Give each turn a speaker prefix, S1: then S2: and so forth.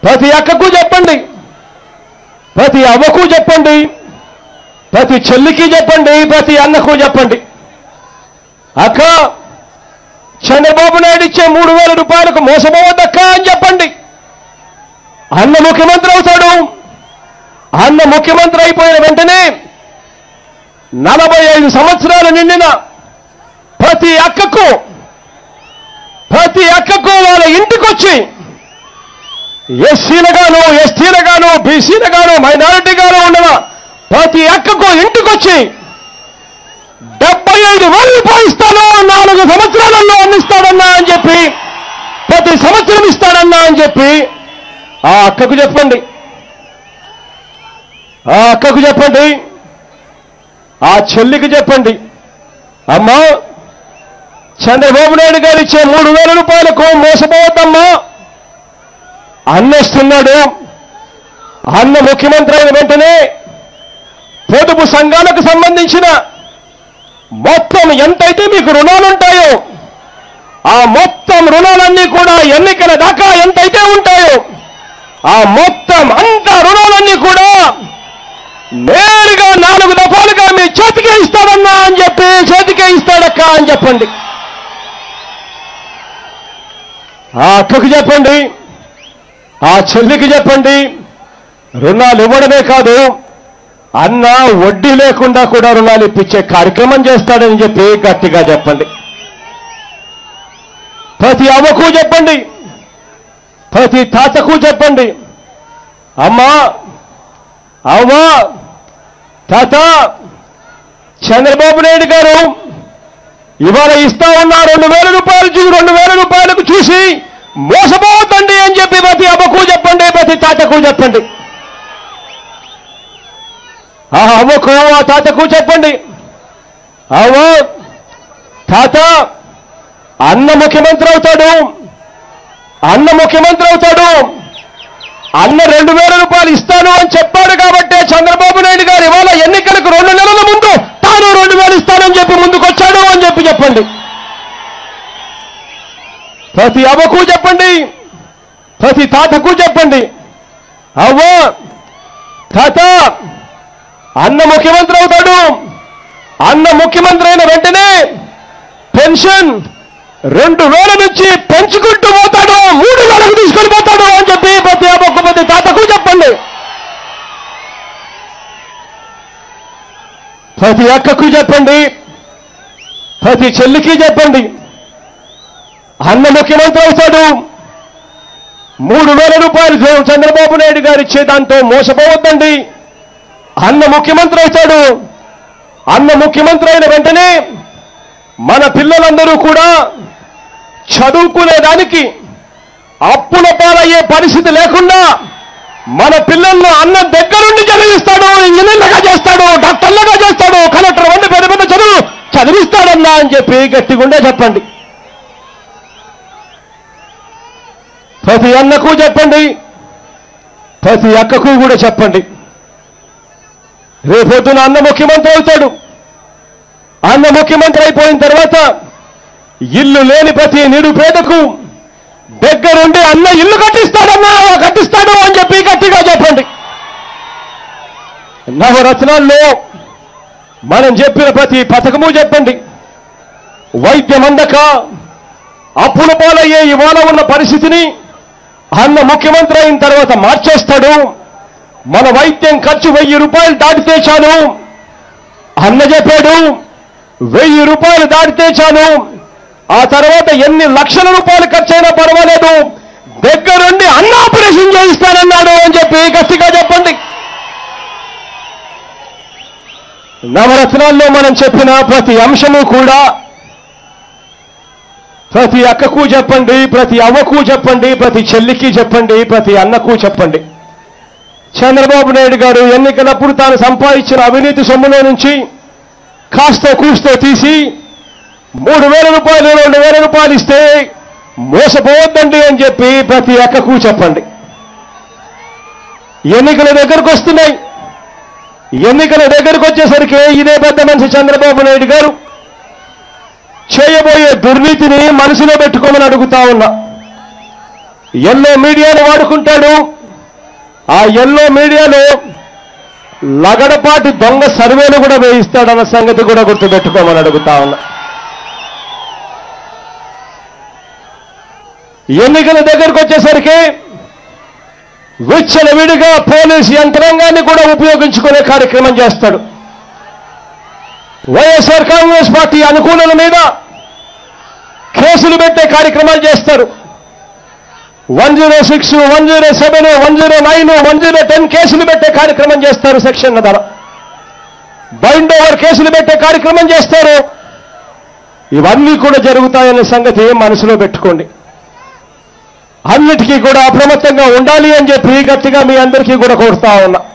S1: ప్రతి అక్కకు చెప్పండి ప్రతి అవ్వకు చెప్పండి ప్రతి చెల్లికి చెప్పండి ప్రతి అన్నకు చెప్పండి అక్క చంద్రబాబు నాయుడు ఇచ్చే మూడు వేల రూపాయలకు మోసపోవద్దక్క అని చెప్పండి అన్న ముఖ్యమంత్రి అవుతాడు అన్న ముఖ్యమంత్రి అయిపోయిన వెంటనే నలభై ఐదు సంవత్సరాలు నిండిన ప్రతి అక్కకు ప్రతి అక్కకు వాళ్ళ ఇంటికొచ్చి ఎస్సీలుగాను ఎస్టీలుగాను బీసీలుగాను మైనారిటీగాను ఉన్న ప్రతి అక్కకు ఇంటికొచ్చి డెబ్బై ఐదు వేల రూపాయలు ఇస్తాను నాలుగు సంవత్సరాలలో అందిస్తాడన్నా అని చెప్పి ప్రతి సంవత్సరం ఇస్తాడన్నా అని చెప్పి ఆ అక్కకు చెప్పండి ఆ అక్కకు చెప్పండి ఆ చెల్లికి చెప్పండి అమ్మా చంద్రబాబు నాయుడు గారు ఇచ్చే మూడు వేల రూపాయలకు మోసపోవద్దమ్మా అన్నొస్తున్నాడు అన్న ముఖ్యమంత్రి అయిన వెంటనే పొదుపు సంఘాలకు సంబంధించిన మొత్తం ఎంతైతే మీకు రుణాలుంటాయో ఆ మొత్తం రుణాలన్నీ కూడా ఎన్నికల దాకా ఎంతైతే ఉంటాయో ఆ మొత్తం అంత రుణాలన్నీ కూడా నేరుగా నాలుగు దఫాలుగా మీ చేతికే ఇస్తాడన్నా అని చెప్పి చేతికే ఇస్తాడక్క అని చెప్పండి ఆ అక్కకు చెప్పండి ఆ చెల్లికి చెప్పండి రుణాలు ఇవ్వడమే కాదు అన్న వడ్డీ లేకుండా కూడా రుణాలు ఇప్పించే కార్యక్రమం చేస్తాడని చెప్పి గట్టిగా చెప్పండి ప్రతి అవ్వకు చెప్పండి ప్రతి తాతకు చెప్పండి అమ్మా అవ్వా తాత చంద్రబాబు నాయుడు గారు ఇవాళ ఇస్తా ఉన్న రెండు వేల రూపాయలు చూసి రెండు వేల రూపాయలకు చూసి మోసపోవద్దండి అని చెప్పి ప్రతి అవ్వకు చెప్పండి ప్రతి తాతకు చెప్పండి ఆ అవ్వకు ఆ తాతకు చెప్పండి అవ్వ తాత అన్న ముఖ్యమంత్రి అవుతాడు అన్న ముఖ్యమంత్రి అవుతాడు అన్న రెండు వేల రూపాయలు ఇస్తాను అని చెప్పాడు కాబట్టే చంద్రబాబు నాయుడు గారు ఇవాళ ఎన్నికలకు రెండు నెలల ముందు తాను రెండు వేలు ఇస్తానని చెప్పి ముందుకొచ్చాడు అని చెప్పి చెప్పండి ప్రతి అవ్వకు చెప్పండి ప్రతి తాతకు చెప్పండి అవ్వ తాత అన్న ముఖ్యమంత్రి అవుతాడు అన్న ముఖ్యమంత్రి అయిన వెంటనే పెన్షన్ రెండు వేల నుంచి పెంచుకుంటూ పోతాడు మూడు వేలకు తీసుకొని పోతాడు అని చెప్పి ప్రతి అవ్వకు ప్రతి తాతకు చెప్పండి ప్రతి అక్కకు చెప్పండి ప్రతి చెల్లికి చెప్పండి అన్న ముఖ్యమంత్రి అవుతాడు మూడు వేల రూపాయలు చంద్రబాబు నాయుడు గారు ఇచ్చే దాంతో మోసపోవద్దండి అన్న ముఖ్యమంత్రి అవుతాడు అన్న ముఖ్యమంత్రి అయిన వెంటనే మన పిల్లలందరూ కూడా చదువుకునేదానికి అప్పుల పాలయ్యే పరిస్థితి లేకుండా మన పిల్లలను అన్న దగ్గరుండి చదివిస్తాడు ఇంజనీర్లుగా చేస్తాడు డాక్టర్లుగా చేస్తాడు కలెక్టర్ వంటి పెద్ద పెద్ద చదువు చదివిస్తాడన్నా అని చెప్పి గట్టిగుండే చెప్పండి ప్రతి అన్నకు చెప్పండి ప్రతి అక్కకు కూడా చెప్పండి రేపొద్దున అన్న ముఖ్యమంత్రి అవుతాడు అన్న ముఖ్యమంత్రి అయిపోయిన తర్వాత ఇల్లు లేని ప్రతి నిరుపేదకు దగ్గరుండి అన్న ఇల్లు కట్టిస్తాడన్నా కట్టిస్తాడు అని చెప్పి గట్టిగా చెప్పండి నవరత్నాల్లో మనం చెప్పిన ప్రతి పథకము చెప్పండి వైద్యం అందక అప్పుల పాలయ్యే ఇవాళ ఉన్న పరిస్థితిని అన్న ముఖ్యమంత్రి అయిన తర్వాత మార్చేస్తాడు మన వైద్యం ఖర్చు వెయ్యి రూపాయలు దాటితే చాలు అన్న చెప్పాడు వెయ్యి రూపాయలు దాటితే చాలు ఆ తర్వాత ఎన్ని లక్షల రూపాయలు ఖర్చైనా పర్వాలేదు దగ్గరుండి అన్న ఆపరేషన్ చేయిస్తానన్నాడు అని చెప్పి గట్టిగా చెప్పండి నవరత్నాల్లో మనం చెప్పిన ప్రతి అంశము కూడా ప్రతి అక్కకు చెప్పండి ప్రతి అవ్వకు చెప్పండి ప్రతి చెల్లికి చెప్పండి ప్రతి అన్నకు చెప్పండి చంద్రబాబు నాయుడు గారు ఎన్నికలప్పుడు తాను సంపాదించిన అవినీతి సొమ్ములో నుంచి కాస్త కూస్తో తీసి మూడు వేల రూపాయలు రెండు వేల రూపాయలు ఇస్తే మోసపోవద్దండి అని చెప్పి ప్రతి అక్కకు చెప్పండి ఎన్నికల దగ్గరకు వస్తున్నాయి ఎన్నికల దగ్గరకు వచ్చేసరికి ఇదే పెద్ద మనిషి చంద్రబాబు నాయుడు గారు చేయబోయే దుర్నీతిని మనసులో పెట్టుకోమని అడుగుతా ఉన్నా ఎల్లో మీడియాను వాడుకుంటాడు ఆ ఎల్లో మీడియాలో లగడపాటి దొంగ సర్వేలు కూడా వేయిస్తాడన్న సంగతి కూడా గుర్తుపెట్టుకోమని అడుగుతా ఉన్నా ఎన్నికల దగ్గరకు వచ్చేసరికి విచ్చలవిడిగా పోలీస్ యంత్రాంగాన్ని కూడా ఉపయోగించుకునే కార్యక్రమం చేస్తాడు వైఎస్ఆర్ కాంగ్రెస్ పార్టీ అనుకూలుల మీద కేసులు పెట్టే కార్యక్రమాలు చేస్తారు one zero six one zero seven one zero nine one zero ten కేసులు పెట్టే కార్యక్రమం చేస్తారు సెక్షన్ ధర బైండ్ ఓవర్ కేసులు పెట్టే కార్యక్రమం చేస్తారు ఇవన్నీ కూడా జరుగుతాయనే సంగతి మనసులో పెట్టుకోండి అన్నిటికీ కూడా అప్రమత్తంగా ఉండాలి అని చెప్పి గట్టిగా మీ అందరికీ కూడా కోరుతా ఉన్నా